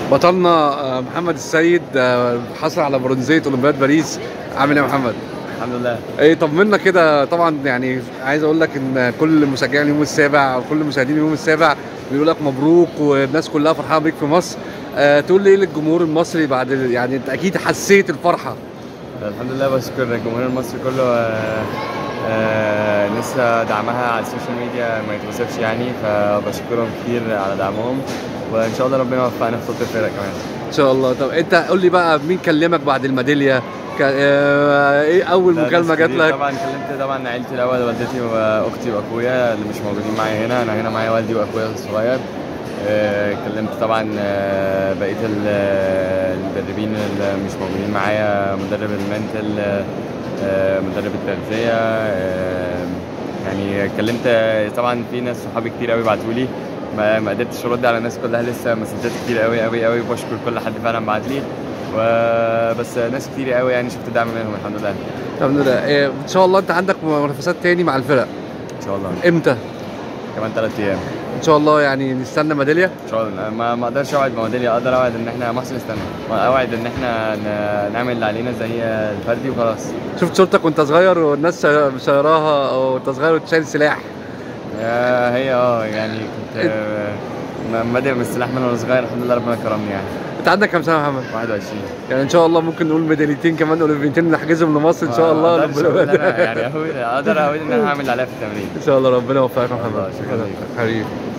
بطلنا آه، محمد السيد آه، حصل على برونزيه اولمبياد باريس عامل ايه يا محمد؟ الحمد لله ايه طمنا كده طبعا يعني عايز اقول لك ان كل مشجعين اليوم السابع وكل مشاهدين اليوم السابع بيقول لك مبروك والناس كلها فرحانه بيك في مصر أه تقول لي ايه للجمهور المصري بعد يعني انت اكيد حسيت الفرحه الحمد لله بشكر الجمهور المصري كله آه، آه، لسه دعمها على السوشيال ميديا ما يتوصفش يعني فبشكرهم كتير على دعمهم وان شاء الله ربنا يوفقنا في صوت الفرق كمان ان شاء الله طب انت قول لي بقى مين كلمك بعد الميداليه ك- آه، ايه اول لا، مكالمه ناس جات كتير لك طبعا كلمت طبعا عيلتي الاول والدتي واختي واخويا اللي مش موجودين معايا هنا انا هنا معايا والدي واخويا الصغير آه، كلمت طبعا آه، بقيه ال- آه، المدربين اللي مش موجودين معايا مدرب المنتل آه، مدرب التغذيه آه، يعني كلمت طبعا في ناس صحابي كتير قوي بعتوا لي ما ما قدرتش ارد على الناس كلها لسه مسجات كتير قوي قوي قوي بشكر كل حد فعلا بعت لي وبس ناس كتير قوي يعني شفت دعم منهم الحمد لله الحمد لله إيه ان شاء الله انت عندك منافسات تاني مع الفرق ان شاء الله امتى كمان ثلاث ايام ان شاء الله يعني نستنى ميداليه ان شاء الله ما ما اقدرش اوعد بميداليه اقدر اوعد ان احنا محسن استنى اوعد ان احنا ن- نعمل اللي علينا زي الفردي وخلاص شفت صورتك وانت صغير والناس شا- شايراها وانت صغير وتشيل سلاح آه، هي اه يعني كنت آه، م- بادئ من السلاح من وانا صغير الحمد لله ربنا كرمني يعني انت عندك كام سنه يا محمد 21 يعني ان شاء الله ممكن نقول ميداليتين كمان اولمبيتين نحجزهم لمصر ان شاء الله ما أقدرش أقول ربنا أنا يعني اقول اقدر اقول ان انا هعمل اللي عليا في التمرين ان شاء الله ربنا يوفقك يا محمد الله، شكراً ليك. حبيبي